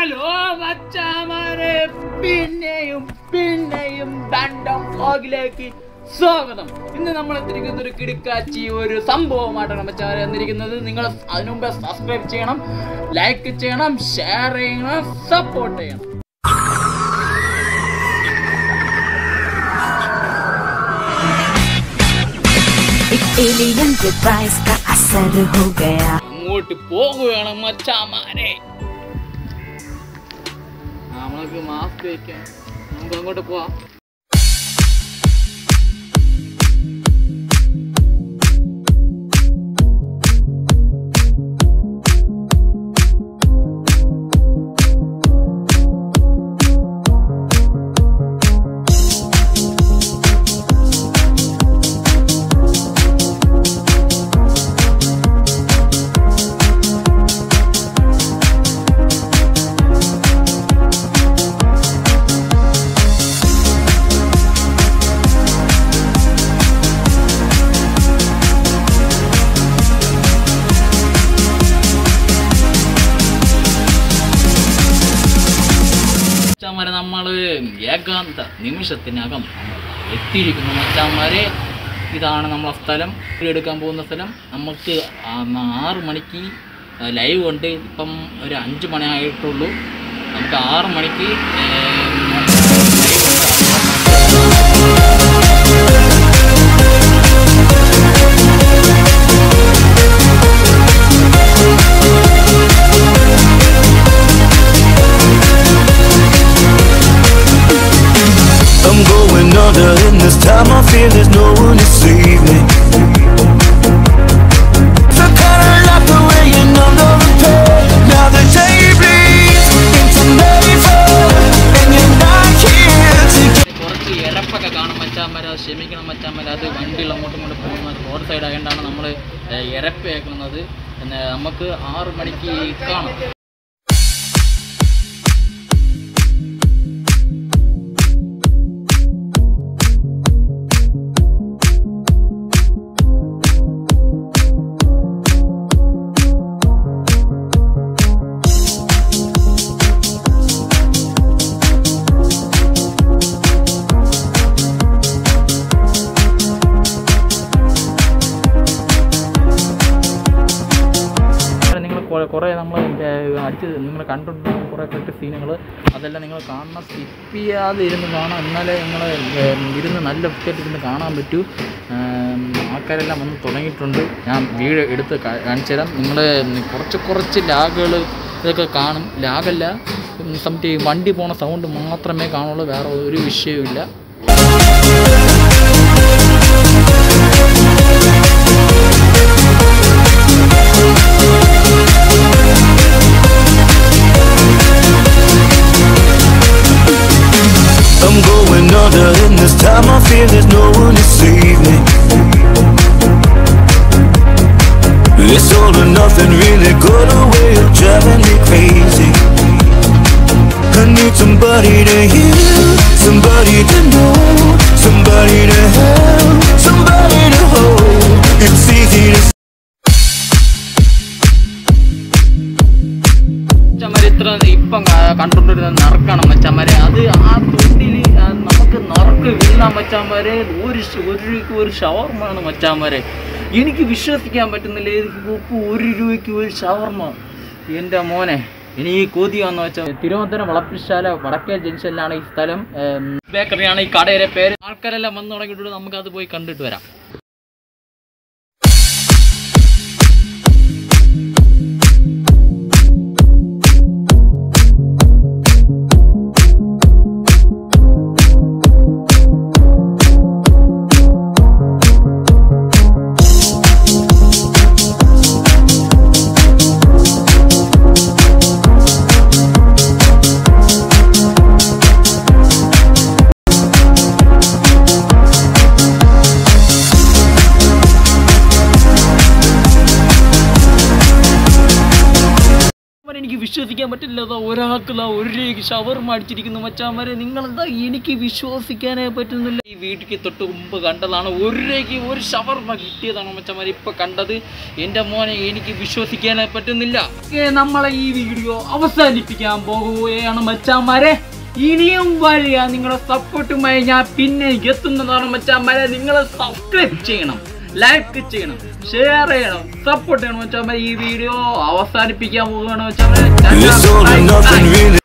Hello മച്ചാമാരെ പിന്നെയും പിന്നെയും രണ്ടാം വ്ലോഗിലേക്ക് സ്വാഗതം ഇന്ന് നമ്മൾ എത്തിരിക്കുന്ന ഒരു കിടുക്കാച്ചി ഒരു സംഭവമായിട്ടാണ് മച്ചാമാരെ വന്നിരിക്കുന്നത് നിങ്ങൾ അതിനു മുമ്പ് സബ്സ്ക്രൈബ് ചെയ്യണം ലൈക്ക് ചെയ്യണം ഷെയർ ചെയ്യണം സപ്പോർട്ട് ചെയ്യണം एक एलियन के प्राइस का असर हो गया അങ്ങോട്ട് പോകുകയാണ് മച്ചാമാരെ നമ്മൾക്ക് മാസ്ക് വയ്ക്കാം നമുക്ക് അങ്ങോട്ട് പോവാം മച്ചാന്മാരെ നമ്മൾ ഏകാന്ത നിമിഷത്തിനകം നമ്മൾ എത്തിയിരിക്കുന്നു മച്ചാന്മാരെ ഇതാണ് നമ്മളെ സ്ഥലം വീഡിയോ എടുക്കാൻ പോകുന്ന സ്ഥലം നമുക്ക് ആ ആറ് മണിക്ക് ലൈവ് ഉണ്ട് ഇപ്പം ഒരു അഞ്ച് മണി ആയിട്ടുള്ളൂ നമുക്ക് ആറ് മണിക്ക് ലൈവ് ഉണ്ട് I'm going under in this time I feel there's no one to save me So kinda like the way you numb the pain Now the day bleeds into nightfall And you're not here to get കുറച്ച് ഇരപ്പൊക്കെ കാണും മച്ചാന്മാർ അത് ക്ഷമിക്കണം മച്ചാന്മാർ അത് വണ്ടികൾ അങ്ങോട്ടും ഇങ്ങോട്ടും പോകുന്ന road side ആയതുകൊണ്ടാണ് നമ്മൾ ഇരപ്പ് കേൾക്കുന്നത് പിന്നെ നമുക്ക് ആറ് മണിക്ക് കാണാം നിങ്ങൾ കുറേ നമ്മൾ അടിച്ച് നിങ്ങൾ കണ്ടിട്ടുള്ള കുറേ കെട്ട് സീനുകൾ അതെല്ലാം നിങ്ങൾ കാണണം സ്കിപ്പ് ചെയ്യാതെ ഇരുന്ന് കാണാം എന്നാലേ നിങ്ങൾ ഇരുന്ന് നല്ല വൃത്തിയായിട്ട് ഇരുന്ന് കാണാൻ പറ്റൂ ഏം, ആൾക്കാരെല്ലാം വന്ന് തുടങ്ങിയിട്ടുണ്ട് ഞാൻ വീഡിയോ എടുത്ത് കാ- കാണിച്ചു തരാം നിങ്ങൾ കുറച്ച് കുറച്ച് ലാഗുകൾ ഇതൊക്കെ കാണും ലാഗല്ല സംതി വണ്ടി പോണ സൗണ്ട് മാത്രമേ കാണുള്ളൂ വേറെ ഒരു വിഷയവുമില്ല I'm going under in this time I feel there's no one to save me It's all or nothing really got a way of driving me crazy I need somebody to hear, somebody to know, somebody to help, somebody to hold. It's easy to മച്ചന്മാരെ ഇത്ര ഇപ്പം ക- കണ്ടുകൊണ്ടിരുന്ന നറുക്കാണ് മച്ചന്മാരെ അത് ആ തൊണ്ടിൽ നമുക്ക് നറുക്ക് വീണാൻ മച്ചാന്മാരെ ഒരു ഷ- ഒരു രൂപയ്ക്ക് ഒരു ഷവർമാണ് മച്ചാന്മാരെ എനിക്ക് വിശ്വസിക്കാൻ പറ്റുന്നില്ല എനിക്ക് ഉപ്പ് ഒരു രൂപയ്ക്ക് ഒരു ഷവർമ എൻ്റെ മോനെ എനിക്ക് കൊതിയാന്ന് വെച്ചാൽ തിരുവനന്തപുരം വളപ്പിശാല വടക്കേ ജംഗ്ഷനിലാണ് ഈ സ്ഥലം ഏം, ബേക്കറിയാണ് ഈ കടയുടെ പേര് ആൾക്കാരെല്ലാം വന്നു തുടങ്ങിയിട്ട് നമുക്ക് അത് പോയി കണ്ടിട്ട് വരാം വിശ്വസിക്കാൻ പറ്റില്ല ദാ ഒരാൾക്ക് ദാ ഒരു രേഖ ഷവർമ അടിച്ചിരിക്കുന്നു മച്ചാമാരെ നിങ്ങളെന്താ എനിക്ക് വിശ്വസിക്കാനേ പറ്റുന്നില്ല ഈ വീട്ടിലേക്ക് തൊട്ട് മുമ്പ് കണ്ടതാണ് ഒരു രേഖ ഒരു ഷവർമ കിട്ടിയതാണ് മച്ചാമാരെ ഇപ്പൊ കണ്ടത് എൻ്റെ മോനെ എനിക്ക് വിശ്വസിക്കാനേ പറ്റുന്നില്ല ഏ, നമ്മളെ ഈ വീഡിയോ അവസാനിപ്പിക്കാൻ പോകുകയാണ് മച്ചാമാരെ ഇനിയും വരിക നിങ്ങളുടെ സപ്പോർട്ടുമായി ഞാൻ പിന്നെ എത്തുന്നതാണ് മച്ചാമാരെ നിങ്ങൾ സബ്സ്ക്രൈബ് ചെയ്യണം ലൈക്ക് ചെയ്യണം ഷെയർ ചെയ്യണം സപ്പോർട്ട് ചെയ്യണം മച്ചാമാരെ ഈ വീഡിയോ അവസാനിപ്പിക്കാൻ പോവുകയാണ് It's all or nothing മച്ചാമാരെ really